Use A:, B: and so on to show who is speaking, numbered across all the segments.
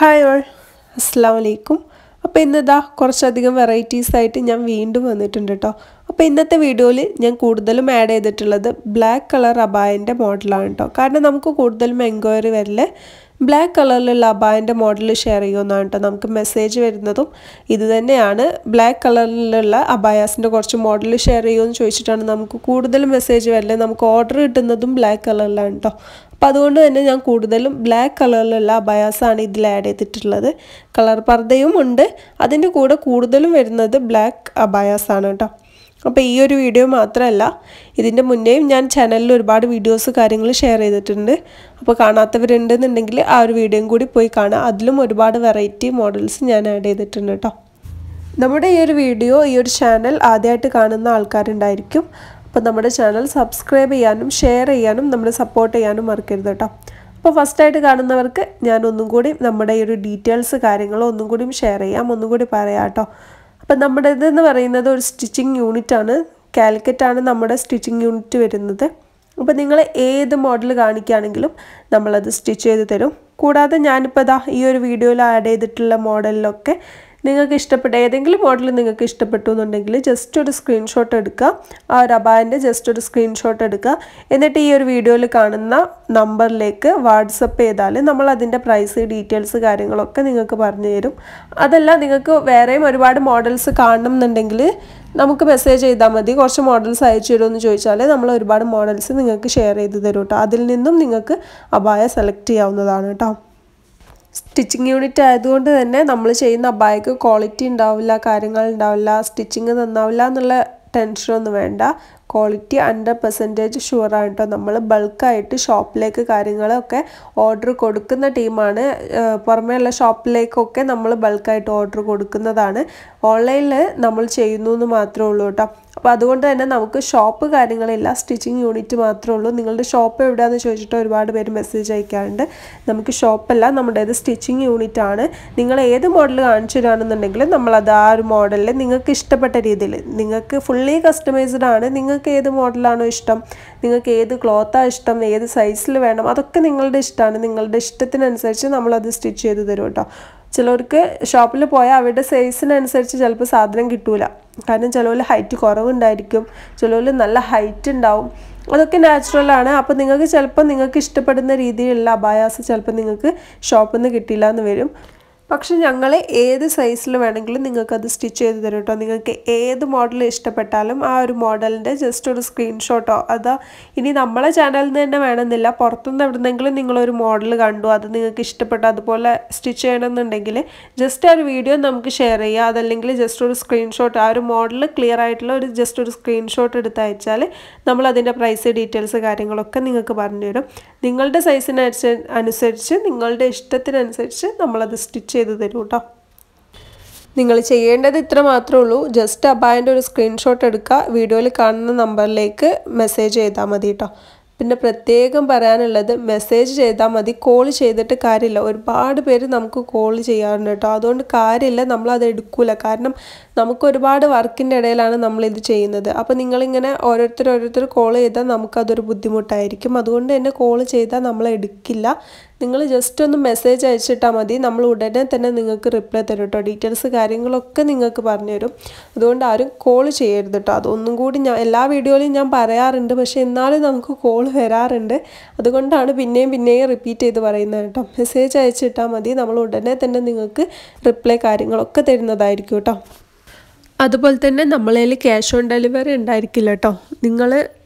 A: hi all അസ്സാം വലൈക്കും അപ്പോൾ ഇന്നിതാ കുറച്ചധികം വെറൈറ്റീസ് ആയിട്ട് ഞാൻ വീണ്ടും വന്നിട്ടുണ്ട് കേട്ടോ അപ്പോൾ ഇന്നത്തെ വീഡിയോയിൽ ഞാൻ കൂടുതലും ആഡ് ചെയ്തിട്ടുള്ളത് ബ്ലാക്ക് കളർ അബായൻ്റെ മോഡലാണ് കേട്ടോ കാരണം നമുക്ക് കൂടുതലും എൻക്വയറി വരല് ബ്ലാക്ക് കളറിലുള്ള അബായൻ്റെ മോഡൽ ഷെയർ ചെയ്യുമെന്നാണ് കേട്ടോ നമുക്ക് മെസ്സേജ് വരുന്നതും ഇത് തന്നെയാണ് ബ്ലാക്ക് കളറിലുള്ള അബായാസിൻ്റെ കുറച്ച് മോഡൽ ഷെയർ ചെയ്യുമെന്ന് ചോദിച്ചിട്ടാണ് നമുക്ക് കൂടുതൽ മെസ്സേജ് വരല് നമുക്ക് ഓർഡർ കിട്ടുന്നതും ബ്ലാക്ക് കളറിലാണ് കേട്ടോ അപ്പോൾ അതുകൊണ്ട് തന്നെ ഞാൻ കൂടുതലും ബ്ലാക്ക് കളറിലുള്ള അബയാസാണ് ഇതിൽ ആഡ് ചെയ്തിട്ടുള്ളത് കളർ പർദ്ദയും ഉണ്ട് അതിൻ്റെ കൂടെ കൂടുതലും വരുന്നത് ബ്ലാക്ക് അബയാസാണ് കേട്ടോ അപ്പോൾ ഈ ഒരു വീഡിയോ മാത്രമല്ല ഇതിൻ്റെ മുന്നേയും ഞാൻ ചാനലിൽ ഒരുപാട് വീഡിയോസ് കാര്യങ്ങൾ ഷെയർ ചെയ്തിട്ടുണ്ട് അപ്പോൾ കാണാത്തവരുണ്ടെന്നുണ്ടെങ്കിൽ ആ ഒരു വീഡിയോയും കൂടി പോയി കാണാം അതിലും ഒരുപാട് വെറൈറ്റി മോഡൽസ് ഞാൻ ആഡ് ചെയ്തിട്ടുണ്ട് കേട്ടോ നമ്മുടെ ഈ ഒരു വീഡിയോ ഈ ഒരു ചാനൽ ആദ്യമായിട്ട് കാണുന്ന ആൾക്കാരുണ്ടായിരിക്കും അപ്പോൾ നമ്മുടെ ചാനൽ സബ്സ്ക്രൈബ് ചെയ്യാനും ഷെയർ ചെയ്യാനും നമ്മളെ സപ്പോർട്ട് ചെയ്യാനും മറക്കരുത് കേട്ടോ അപ്പോൾ ഫസ്റ്റായിട്ട് കാണുന്നവർക്ക് ഞാൻ ഒന്നും കൂടി നമ്മുടെ ഈ ഒരു ഡീറ്റെയിൽസ് കാര്യങ്ങൾ ഒന്നും കൂടി ഷെയർ ചെയ്യാം ഒന്നും കൂടി പറയാം കേട്ടോ അപ്പം നമ്മുടെ ഇതെന്ന് പറയുന്നത് ഒരു സ്റ്റിച്ചിങ് യൂണിറ്റ് ആണ് കാലിക്കറ്റ് ആണ് നമ്മുടെ സ്റ്റിച്ചിങ് യൂണിറ്റ് വരുന്നത് അപ്പോൾ നിങ്ങൾ ഏത് മോഡൽ കാണിക്കുകയാണെങ്കിലും നമ്മളത് സ്റ്റിച്ച് ചെയ്ത് തരും കൂടാതെ ഞാനിപ്പോൾ ഇതാ ഈ ഒരു വീഡിയോയിൽ ആഡ് ചെയ്തിട്ടുള്ള മോഡലിലൊക്കെ നിങ്ങൾക്ക് ഇഷ്ടപ്പെട്ട ഏതെങ്കിലും മോഡൽ നിങ്ങൾക്ക് ഇഷ്ടപ്പെട്ടു എന്നുണ്ടെങ്കിൽ ജസ്റ്റ് ഒരു സ്ക്രീൻഷോട്ട് എടുക്കുക ആ ഒരു അബായൻ്റെ ജസ്റ്റ് ഒരു സ്ക്രീൻഷോട്ട് എടുക്കുക എന്നിട്ട് ഈ ഒരു വീഡിയോയിൽ കാണുന്ന നമ്പറിലേക്ക് വാട്സപ്പ് ചെയ്താൽ നമ്മൾ അതിൻ്റെ പ്രൈസ് ഡീറ്റെയിൽസ് കാര്യങ്ങളൊക്കെ നിങ്ങൾക്ക് പറഞ്ഞു തരും അതല്ല നിങ്ങൾക്ക് വേറെയും ഒരുപാട് മോഡൽസ് കാണണം എന്നുണ്ടെങ്കിൽ നമുക്ക് മെസ്സേജ് ചെയ്താൽ മതി കുറച്ച് മോഡൽസ് അയച്ചു തരുമെന്ന് ചോദിച്ചാൽ നമ്മൾ ഒരുപാട് മോഡൽസ് നിങ്ങൾക്ക് ഷെയർ ചെയ്ത് തരും കേട്ടോ അതിൽ നിന്നും നിങ്ങൾക്ക് അബായ സെലക്ട് ചെയ്യാവുന്നതാണ് കേട്ടോ സ്റ്റിച്ചിങ് യൂണിറ്റ് ആയതുകൊണ്ട് തന്നെ നമ്മൾ ചെയ്യുന്ന അബായക്ക് ക്വാളിറ്റി ഉണ്ടാവില്ല കാര്യങ്ങൾ ഉണ്ടാവില്ല സ്റ്റിച്ചിങ് നന്നാവില്ല എന്നുള്ള ടെൻഷനൊന്നും വേണ്ട ക്വാളിറ്റി ഹൺഡ്രഡ് പെർസെൻറ്റേജ് ഷുവറാണ് കേട്ടോ നമ്മൾ ബൾക്കായിട്ട് ഷോപ്പിലേക്ക് കാര്യങ്ങളൊക്കെ ഓർഡർ കൊടുക്കുന്ന ടീമാണ് പുറമേയുള്ള ഷോപ്പിലേക്കൊക്കെ നമ്മൾ ബൾക്കായിട്ട് ഓർഡർ കൊടുക്കുന്നതാണ് ഓൺലൈനിൽ നമ്മൾ ചെയ്യുന്നു എന്ന് മാത്രമേ ഉള്ളൂ കേട്ടോ അപ്പോൾ അതുകൊണ്ട് തന്നെ നമുക്ക് ഷോപ്പ് കാര്യങ്ങളില്ല സ്റ്റിച്ചിങ് യൂണിറ്റ് മാത്രമേ ഉള്ളൂ നിങ്ങളുടെ ഷോപ്പ് എവിടെയാണെന്ന് ചോദിച്ചിട്ട് ഒരുപാട് പേര് മെസ്സേജ് അയക്കാറുണ്ട് നമുക്ക് ഷോപ്പല്ല നമ്മുടേത് സ്റ്റിച്ചിങ് യൂണിറ്റ് ആണ് നിങ്ങൾ ഏത് മോഡൽ കാണിച്ചു തരാണെന്നുണ്ടെങ്കിൽ നമ്മളത് ആ ഒരു മോഡലിൽ നിങ്ങൾക്ക് ഇഷ്ടപ്പെട്ട രീതിയിൽ നിങ്ങൾക്ക് ഫുള്ളി കസ്റ്റമൈസ്ഡ് ആണ് നിങ്ങൾക്ക് ഏത് മോഡലാണോ ഇഷ്ടം നിങ്ങൾക്ക് ഏത് ക്ലോത്താണ് ഇഷ്ടം ഏത് സൈസിൽ വേണം അതൊക്കെ നിങ്ങളുടെ ഇഷ്ടമാണ് നിങ്ങളുടെ ഇഷ്ടത്തിനനുസരിച്ച് നമ്മളത് സ്റ്റിച്ച് ചെയ്ത് തരും കേട്ടോ ചിലർക്ക് ഷോപ്പിൽ പോയാൽ അവരുടെ സൈസിനനുസരിച്ച് ചിലപ്പോൾ സാധനം കിട്ടൂല കാരണം ചിലവർ ഹൈറ്റ് കുറവുണ്ടായിരിക്കും ചിലവർ നല്ല ഹൈറ്റ് ഉണ്ടാവും അതൊക്കെ നാച്ചുറലാണ് അപ്പോൾ നിങ്ങൾക്ക് ചിലപ്പോൾ നിങ്ങൾക്ക് ഇഷ്ടപ്പെടുന്ന രീതിയിലുള്ള അബായാസ് ചിലപ്പോൾ നിങ്ങൾക്ക് ഷോപ്പിൽ നിന്ന് കിട്ടില്ല എന്ന് വരും പക്ഷെ ഞങ്ങൾ ഏത് സൈസിൽ വേണമെങ്കിലും നിങ്ങൾക്ക് അത് സ്റ്റിച്ച് ചെയ്ത് തരും കേട്ടോ നിങ്ങൾക്ക് ഏത് മോഡൽ ഇഷ്ടപ്പെട്ടാലും ആ ഒരു മോഡലിൻ്റെ ജസ്റ്റ് ഒരു സ്ക്രീൻഷോട്ടോ അതാ ഇനി നമ്മളെ ചാനലിൽ നിന്ന് തന്നെ വേണമെന്നില്ല പുറത്തുനിന്ന് എവിടുന്നെങ്കിലും നിങ്ങളൊരു മോഡൽ കണ്ടു അത് നിങ്ങൾക്ക് ഇഷ്ടപ്പെട്ടു അതുപോലെ സ്റ്റിച്ച് ചെയ്യണമെന്നുണ്ടെങ്കിൽ ജസ്റ്റ് ആ ഒരു വീഡിയോ നമുക്ക് ഷെയർ ചെയ്യുക അതല്ലെങ്കിൽ ജസ്റ്റ് ഒരു സ്ക്രീൻഷോട്ട് ആ ഒരു മോഡൽ ക്ലിയർ ആയിട്ടുള്ള ഒരു ജസ്റ്റ് ഒരു സ്ക്രീൻഷോട്ട് എടുത്ത് അയച്ചാൽ നമ്മൾ അതിൻ്റെ പ്രൈസ് ഡീറ്റെയിൽസ് കാര്യങ്ങളൊക്കെ നിങ്ങൾക്ക് പറഞ്ഞു തരും നിങ്ങളുടെ സൈസിനനുസരിച്ച് അനുസരിച്ച് നിങ്ങളുടെ ഇഷ്ടത്തിനനുസരിച്ച് നമ്മളത് സ്റ്റിച്ച് ചെയ്ത് തരും കേട്ടോ നിങ്ങൾ ചെയ്യേണ്ടത് ഇത്ര മാത്രമേ ഉള്ളൂ ജസ്റ്റ് അബായൻ്റെ ഒരു സ്ക്രീൻഷോട്ട് എടുക്കുക വീഡിയോയിൽ കാണുന്ന നമ്പറിലേക്ക് മെസ്സേജ് ചെയ്താൽ മതി കേട്ടോ പിന്നെ പ്രത്യേകം പറയാനുള്ളത് മെസ്സേജ് ചെയ്താൽ മതി കോൾ ചെയ്തിട്ട് കാര്യമില്ല ഒരുപാട് പേര് നമുക്ക് കോൾ ചെയ്യാറുണ്ട് കേട്ടോ അതുകൊണ്ട് കാര്യമില്ല നമ്മളത് എടുക്കൂല കാരണം നമുക്ക് ഒരുപാട് വർക്കിൻ്റെ ഇടയിലാണ് നമ്മളിത് ചെയ്യുന്നത് അപ്പോൾ നിങ്ങളിങ്ങനെ ഓരോരുത്തർ ഓരോരുത്തർ കോൾ ചെയ്താൽ നമുക്കതൊരു ബുദ്ധിമുട്ടായിരിക്കും അതുകൊണ്ട് തന്നെ കോൾ ചെയ്താൽ നമ്മൾ എടുക്കില്ല നിങ്ങൾ ജസ്റ്റ് ഒന്ന് മെസ്സേജ് അയച്ചിട്ടാൽ മതി നമ്മൾ ഉടനെ തന്നെ നിങ്ങൾക്ക് റിപ്ലൈ തരും കേട്ടോ ഡീറ്റെയിൽസ് കാര്യങ്ങളൊക്കെ നിങ്ങൾക്ക് പറഞ്ഞു തരും അതുകൊണ്ട് ആരും കോൾ ചെയ്യരുത് കേട്ടോ അതൊന്നും കൂടി ഞാൻ എല്ലാ വീഡിയോയിലും ഞാൻ പറയാറുണ്ട് പക്ഷേ എന്നാലും നമുക്ക് കോൾ വരാറുണ്ട് അതുകൊണ്ടാണ് പിന്നെയും പിന്നെയും റിപ്പീറ്റ് ചെയ്ത് പറയുന്നത് കേട്ടോ മെസ്സേജ് അയച്ചിട്ടാൽ മതി നമ്മൾ ഉടനെ തന്നെ നിങ്ങൾക്ക് റിപ്ലൈ കാര്യങ്ങളൊക്കെ തരുന്നതായിരിക്കും കേട്ടോ അതുപോലെ തന്നെ നമ്മളതിൽ ക്യാഷ് ഓൺ ഡെലിവറി ഉണ്ടായിരിക്കില്ല കേട്ടോ നിങ്ങൾ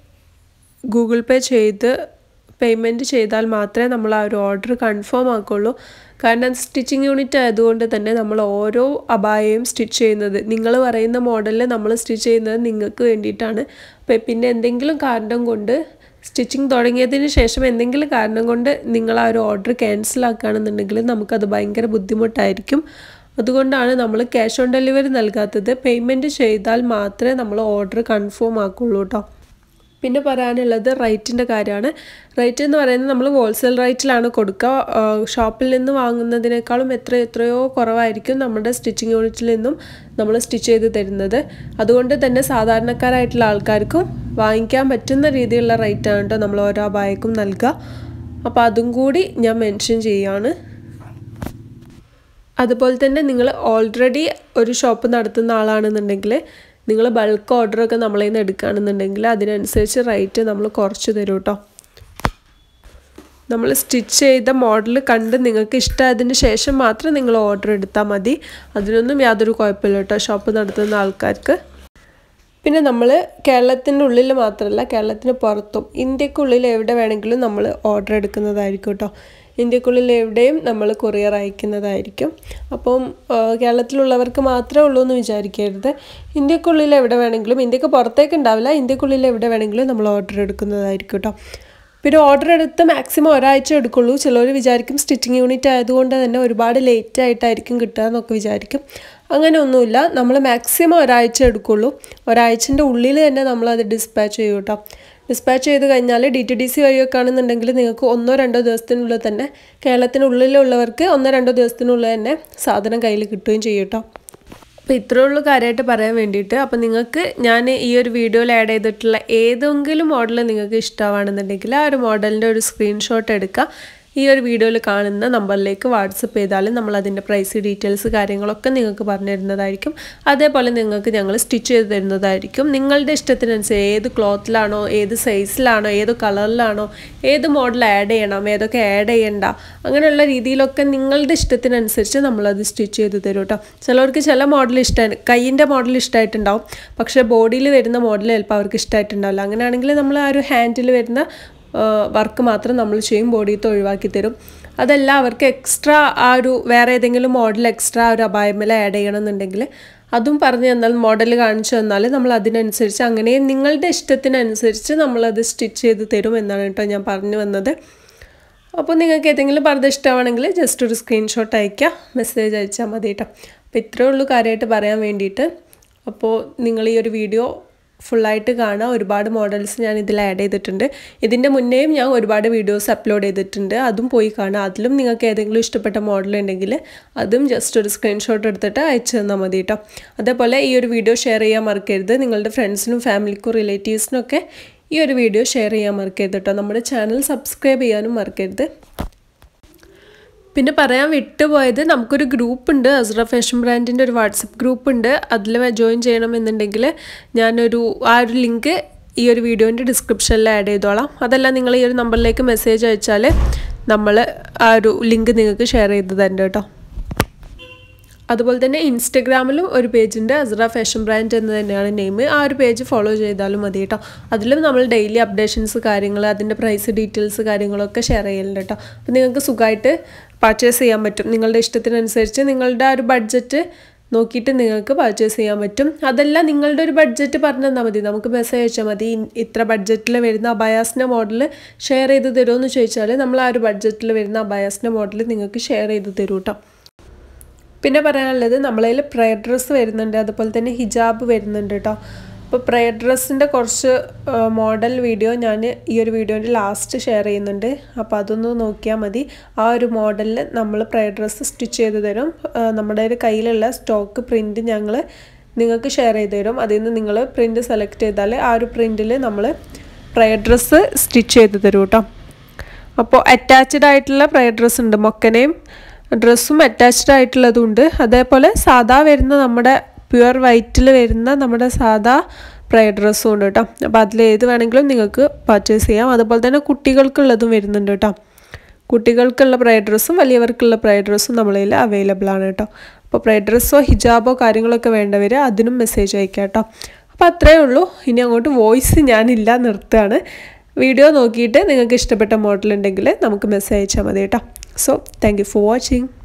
A: ഗൂഗിൾ പേ ചെയ്ത് പേയ്മെൻറ്റ് ചെയ്താൽ മാത്രമേ നമ്മൾ ആ ഒരു ഓർഡർ കൺഫേം ആക്കുള്ളൂ കാരണം സ്റ്റിച്ചിങ് യൂണിറ്റ് ആയതുകൊണ്ട് തന്നെ നമ്മൾ ഓരോ അബായയും സ്റ്റിച്ച് ചെയ്യുന്നത് നിങ്ങൾ പറയുന്ന മോഡലിൽ നമ്മൾ സ്റ്റിച്ച് ചെയ്യുന്നത് നിങ്ങൾക്ക് വേണ്ടിയിട്ടാണ് പിന്നെ എന്തെങ്കിലും കാരണം കൊണ്ട് സ്റ്റിച്ചിങ് തുടങ്ങിയതിന് ശേഷം എന്തെങ്കിലും കാരണം കൊണ്ട് നിങ്ങൾ ആ ഒരു ഓർഡർ ക്യാൻസൽ ആക്കുകയാണെന്നുണ്ടെങ്കിൽ നമുക്കത് ഭയങ്കര ബുദ്ധിമുട്ടായിരിക്കും അതുകൊണ്ടാണ് നമ്മൾ ക്യാഷ് ഓൺ ഡെലിവറി നൽകാത്തത് പേയ്മെൻറ്റ് ചെയ്താൽ മാത്രമേ നമ്മൾ ഓർഡർ കൺഫേം ആക്കുള്ളൂ കേട്ടോ പിന്നെ പറയാനുള്ളത് റേറ്റിൻ്റെ കാര്യമാണ് റേറ്റ് എന്ന് പറയുന്നത് നമ്മൾ ഹോൾസെയിൽ റേറ്റിലാണ് കൊടുക്കുക ഷോപ്പിൽ നിന്ന് വാങ്ങുന്നതിനേക്കാളും എത്ര എത്രയോ കുറവായിരിക്കും നമ്മുടെ സ്റ്റിച്ചിങ് യൂണിറ്റിൽ നിന്നും നമ്മൾ സ്റ്റിച്ച് ചെയ്ത് തരുന്നത് അതുകൊണ്ട് തന്നെ സാധാരണക്കാരായിട്ടുള്ള ആൾക്കാർക്കും വാങ്ങിക്കാൻ പറ്റുന്ന രീതിയിലുള്ള റേറ്റാണ് കേട്ടോ നമ്മൾ ഓരോ ബായക്കും നൽകുക അപ്പോൾ അതും കൂടി ഞാൻ മെൻഷൻ ചെയ്യുകയാണ് അതുപോലെ തന്നെ നിങ്ങൾ ഓൾറെഡി ഒരു ഷോപ്പ് നടത്തുന്ന ആളാണെന്നുണ്ടെങ്കിൽ നിങ്ങൾ ബൾക്ക് ഓർഡറൊക്കെ നമ്മളെ നിന്ന് എടുക്കുകയാണെന്നുണ്ടെങ്കിൽ അതിനനുസരിച്ച് റേറ്റ് നമ്മൾ കുറച്ച് തരും കേട്ടോ നമ്മൾ സ്റ്റിച്ച് ചെയ്ത മോഡൽ കണ്ട് നിങ്ങൾക്ക് ഇഷ്ടമായതിന് ശേഷം മാത്രം നിങ്ങൾ ഓർഡർ എടുത്താൽ മതി അതിനൊന്നും യാതൊരു കുഴപ്പമില്ല കേട്ടോ ഷോപ്പ് നടത്തുന്ന ആൾക്കാർക്ക് പിന്നെ നമ്മൾ കേരളത്തിൻ്റെ ഉള്ളിൽ മാത്രമല്ല കേരളത്തിന് പുറത്തും ഇന്ത്യക്കുള്ളിൽ എവിടെ വേണമെങ്കിലും നമ്മൾ ഓർഡർ എടുക്കുന്നതായിരിക്കും കേട്ടോ ഇന്ത്യക്കുള്ളിൽ എവിടെയും നമ്മൾ കൊറിയർ അയക്കുന്നതായിരിക്കും അപ്പം കേരളത്തിലുള്ളവർക്ക് മാത്രമേ ഉള്ളൂ എന്ന് വിചാരിക്കരുത് ഇന്ത്യക്കുള്ളിൽ എവിടെ വേണമെങ്കിലും ഇന്ത്യക്ക് പുറത്തേക്ക് ഉണ്ടാവില്ല ഇന്ത്യക്കുള്ളിൽ എവിടെ വേണമെങ്കിലും നമ്മൾ ഓർഡർ എടുക്കുന്നതായിരിക്കും കേട്ടോ പിന്നെ ഓർഡർ എടുത്ത് മാക്സിമം ഒരാഴ്ച എടുക്കുള്ളൂ ചിലർ വിചാരിക്കും സ്റ്റിച്ചിങ് യൂണിറ്റ് ആയതുകൊണ്ട് തന്നെ ഒരുപാട് ലേറ്റ് ആയിട്ടായിരിക്കും കിട്ടുക എന്നൊക്കെ വിചാരിക്കും അങ്ങനെ ഒന്നുമില്ല നമ്മൾ മാക്സിമം ഒരാഴ്ച എടുക്കുള്ളൂ ഒരാഴ്ചൻ്റെ ഉള്ളിൽ തന്നെ നമ്മളത് ഡിസ്പാച്ച് ചെയ്യും കേട്ടോ ഡിസ്പാച്ച് ചെയ്ത് കഴിഞ്ഞാൽ ഡി ടി ഡി സി വഴിയൊക്കെ ആണെന്നുണ്ടെങ്കിൽ നിങ്ങൾക്ക് ഒന്നോ രണ്ടോ ദിവസത്തിനുള്ളിൽ തന്നെ കേരളത്തിനുള്ളിലുള്ളവർക്ക് ഒന്നോ രണ്ടോ ദിവസത്തിനുള്ളിൽ തന്നെ സാധനം കയ്യിൽ കിട്ടുകയും ചെയ്യും കേട്ടോ അപ്പോൾ ഇത്രയേ ഉള്ളൂ കാര്യമായിട്ട് പറയാൻ വേണ്ടിയിട്ട് അപ്പോൾ നിങ്ങൾക്ക് ഞാൻ ഈ ഒരു വീഡിയോയിൽ ആഡ് ചെയ്തിട്ടുള്ള ഏതെങ്കിലും മോഡൽ നിങ്ങൾക്ക് ഇഷ്ടമാണെന്നുണ്ടെങ്കിൽ ആ ഒരു മോഡലിൻ്റെ ഒരു സ്ക്രീൻഷോട്ട് എടുക്കുക ഈ ഒരു വീഡിയോയിൽ കാണുന്ന നമ്പറിലേക്ക് വാട്സപ്പ് ചെയ്താൽ നമ്മൾ അതിൻ്റെ പ്രൈസ് ഡീറ്റെയിൽസ് കാര്യങ്ങളൊക്കെ നിങ്ങൾക്ക് പറഞ്ഞു തരുന്നതായിരിക്കും അതേപോലെ നിങ്ങൾക്ക് ഞങ്ങൾ സ്റ്റിച്ച് ചെയ്ത് തരുന്നതായിരിക്കും നിങ്ങളുടെ ഇഷ്ടത്തിനനുസരിച്ച് ഏത് ക്ലോത്തിലാണോ ഏത് സൈസിലാണോ ഏത് കളറിലാണോ ഏത് മോഡൽ ആഡ് ചെയ്യണം ഏതൊക്കെ ആഡ് ചെയ്യണ്ട അങ്ങനെയുള്ള രീതിയിലൊക്കെ നിങ്ങളുടെ ഇഷ്ടത്തിനനുസരിച്ച് നമ്മളത് സ്റ്റിച്ച് ചെയ്ത് തരും കേട്ടോ ചിലവർക്ക് ചില മോഡൽ ഇഷ്ടമാണ് കൈയിൻ്റെ മോഡൽ ഇഷ്ടമായിട്ടുണ്ടാവും പക്ഷേ ബോഡിയിൽ വരുന്ന മോഡൽ ചിലപ്പോൾ അവർക്ക് ഇഷ്ടമായിട്ടുണ്ടാവില്ല അങ്ങനെയാണെങ്കിൽ നമ്മൾ ആ ഒരു ഹാൻഡിൽ വരുന്ന വർക്ക് മാത്രം നമ്മൾ ചെയ്യും ബോഡിയത്ത് ഒഴിവാക്കി തരും അതല്ല അവർക്ക് എക്സ്ട്രാ ആ ഒരു വേറെ ഏതെങ്കിലും മോഡൽ എക്സ്ട്രാ ഒരു അപായമേൽ ആഡ് ചെയ്യണമെന്നുണ്ടെങ്കിൽ അതും പറഞ്ഞു തന്നാൽ മോഡൽ കാണിച്ചു തന്നാൽ നമ്മൾ അതിനനുസരിച്ച് അങ്ങനെ നിങ്ങളുടെ ഇഷ്ടത്തിനനുസരിച്ച് നമ്മളത് സ്റ്റിച്ച് ചെയ്ത് തരും എന്നാണ് കേട്ടോ ഞാൻ പറഞ്ഞു വന്നത് അപ്പോൾ നിങ്ങൾക്ക് ഏതെങ്കിലും പറഞ്ഞ ഇഷ്ടമാണെങ്കിൽ ജസ്റ്റ് ഒരു സ്ക്രീൻഷോട്ട് അയയ്ക്കുക മെസ്സേജ് അയച്ചാൽ മതി കേട്ടോ അപ്പോൾ ഇത്രയേ ഉള്ളൂ കാര്യമായിട്ട് പറയാൻ വേണ്ടിയിട്ട് അപ്പോൾ നിങ്ങൾ ഈ ഒരു വീഡിയോ ഫുള്ളായിട്ട് കാണാം ഒരുപാട് മോഡൽസ് ഞാൻ ഇതിൽ ആഡ് ചെയ്തിട്ടുണ്ട് ഇതിൻ്റെ മുന്നേയും ഞാൻ ഒരുപാട് വീഡിയോസ് അപ്ലോഡ് ചെയ്തിട്ടുണ്ട് അതും പോയി കാണാം അതിലും നിങ്ങൾക്ക് ഏതെങ്കിലും ഇഷ്ടപ്പെട്ട മോഡൽ ഉണ്ടെങ്കിൽ അതും ജസ്റ്റ് ഒരു സ്ക്രീൻഷോട്ട് എടുത്തിട്ട് അയച്ചു തന്നാൽ മതി കേട്ടോ അതേപോലെ ഈ ഒരു വീഡിയോ ഷെയർ ചെയ്യാൻ മറക്കരുത് നിങ്ങളുടെ ഫ്രണ്ട്സിനും ഫാമിലിക്കും റിലേറ്റീവ്സിനും ഒക്കെ ഈ ഒരു വീഡിയോ ഷെയർ ചെയ്യാൻ മറക്കരുത് കേട്ടോ നമ്മുടെ ചാനൽ സബ്സ്ക്രൈബ് ചെയ്യാനും മറക്കരുത് പിന്നെ പറയാൻ വിട്ടുപോയത് നമുക്കൊരു ഗ്രൂപ്പ് ഉണ്ട് അസ്ര ഫാഷൻ ബ്രാൻഡിൻ്റെ ഒരു വാട്സപ്പ് ഗ്രൂപ്പ് ഉണ്ട് അതിൽ ജോയിൻ ചെയ്യണമെന്നുണ്ടെങ്കിൽ ഞാനൊരു ആ ഒരു ലിങ്ക് ഈ ഒരു വീഡിയോൻ്റെ ഡിസ്ക്രിപ്ഷനിൽ ആഡ് ചെയ്തോളാം അതല്ല നിങ്ങൾ ഈ ഒരു നമ്പറിലേക്ക് മെസ്സേജ് അയച്ചാൽ നമ്മൾ ആ ഒരു ലിങ്ക് നിങ്ങൾക്ക് ഷെയർ ചെയ്ത് തരണ്ട കേട്ടോ അതുപോലെ തന്നെ ഇൻസ്റ്റഗ്രാമിലും ഒരു പേജുണ്ട് അസ്ര ഫാഷൻ ബ്രാൻഡ് എന്ന് തന്നെയാണ് നെയിം ആ ഒരു പേജ് ഫോളോ ചെയ്താലും മതി കേട്ടോ അതിലും നമ്മൾ ഡെയിലി അപ്ഡേഷൻസ് കാര്യങ്ങൾ അതിൻ്റെ പ്രൈസ് ഡീറ്റെയിൽസ് കാര്യങ്ങളൊക്കെ ഷെയർ ചെയ്യലുണ്ട് കേട്ടോ അപ്പോൾ നിങ്ങൾക്ക് സുഖമായിട്ട് പർച്ചേസ് ചെയ്യാൻ പറ്റും നിങ്ങളുടെ ഇഷ്ടത്തിനനുസരിച്ച് നിങ്ങളുടെ ആ ഒരു ബഡ്ജറ്റ് നോക്കിയിട്ട് നിങ്ങൾക്ക് പർച്ചേസ് ചെയ്യാൻ പറ്റും അതല്ല നിങ്ങളുടെ ഒരു ബഡ്ജറ്റ് പറഞ്ഞു തന്നാൽ മതി നമുക്ക് മെസ്സേജ് അയച്ചാൽ മതി ഇത്ര ബഡ്ജറ്റിൽ വരുന്ന അബയാസിൻ്റെ മോഡൽ ഷെയർ ചെയ്ത് തരുമെന്ന് ചോദിച്ചാൽ നമ്മൾ ആ ഒരു ബഡ്ജറ്റിൽ വരുന്ന അബയാസിൻ്റെ മോഡൽ നിങ്ങൾക്ക് ഷെയർ ചെയ്ത് തരും കേട്ടോ പിന്നെ പറയാനുള്ളത് നമ്മളതിൽ പ്രയർ ഡ്രസ്സ് വരുന്നുണ്ട് അതുപോലെ തന്നെ ഹിജാബ് വരുന്നുണ്ട് കേട്ടോ അപ്പോൾ പ്രയർ ഡ്രസ്സിൻ്റെ കുറച്ച് മോഡൽ വീഡിയോ ഞാൻ ഈ ഒരു വീഡിയോൻ്റെ ലാസ്റ്റ് ഷെയർ ചെയ്യുന്നുണ്ട് അപ്പോൾ അതൊന്ന് നോക്കിയാൽ മതി ആ ഒരു മോഡലിൽ നമ്മൾ പ്രയർ ഡ്രസ്സ് സ്റ്റിച്ച് ചെയ്ത് തരും നമ്മുടെ ഒരു കയ്യിലുള്ള സ്റ്റോക്ക് പ്രിൻറ്റ് ഞങ്ങൾ നിങ്ങൾക്ക് ഷെയർ ചെയ്ത് തരും അതിൽ നിന്ന് നിങ്ങൾ പ്രിൻറ്റ് സെലക്ട് ചെയ്താൽ ആ ഒരു പ്രിൻറ്റിൽ നമ്മൾ പ്രയർ ഡ്രസ്സ് സ്റ്റിച്ച് ചെയ്ത് തരും കേട്ടോ അപ്പോൾ അറ്റാച്ച്ഡ് ആയിട്ടുള്ള പ്രയർ ഡ്രസ്സ് ഉണ്ട് മൊക്കനെയും ഡ്രസ്സും അറ്റാച്ച്ഡ് ആയിട്ടുള്ളതുണ്ട് അതേപോലെ സാധാ വരുന്ന നമ്മുടെ പ്യുവർ വൈറ്റിൽ വരുന്ന നമ്മുടെ സാധാ പ്രയർ ഡ്രസ്സും ഉണ്ട് കേട്ടോ അപ്പോൾ അതിൽ ഏത് വേണമെങ്കിലും നിങ്ങൾക്ക് പർച്ചേസ് ചെയ്യാം അതുപോലെ തന്നെ കുട്ടികൾക്കുള്ളതും വരുന്നുണ്ട് കേട്ടോ കുട്ടികൾക്കുള്ള പ്രയർ ഡ്രസ്സും വലിയവർക്കുള്ള പ്രയർ ഡ്രസ്സും നമ്മളതിൽ അവൈലബിൾ ആണ് കേട്ടോ അപ്പോൾ പ്രയർ ഡ്രസ്സോ ഹിജാബോ കാര്യങ്ങളൊക്കെ വേണ്ടവർ അതിനും മെസ്സേജ് അയക്കാം കേട്ടോ അപ്പോൾ അത്രയേ ഉള്ളൂ ഇനി അങ്ങോട്ട് വോയിസ് ഞാനില്ല നിർത്തുകയാണ് വീഡിയോ നോക്കിയിട്ട് നിങ്ങൾക്ക് ഇഷ്ടപ്പെട്ട മോഡൽ ഉണ്ടെങ്കിൽ നമുക്ക് മെസ്സേജ് അയച്ചാൽ മതി കേട്ടോ so thank you for watching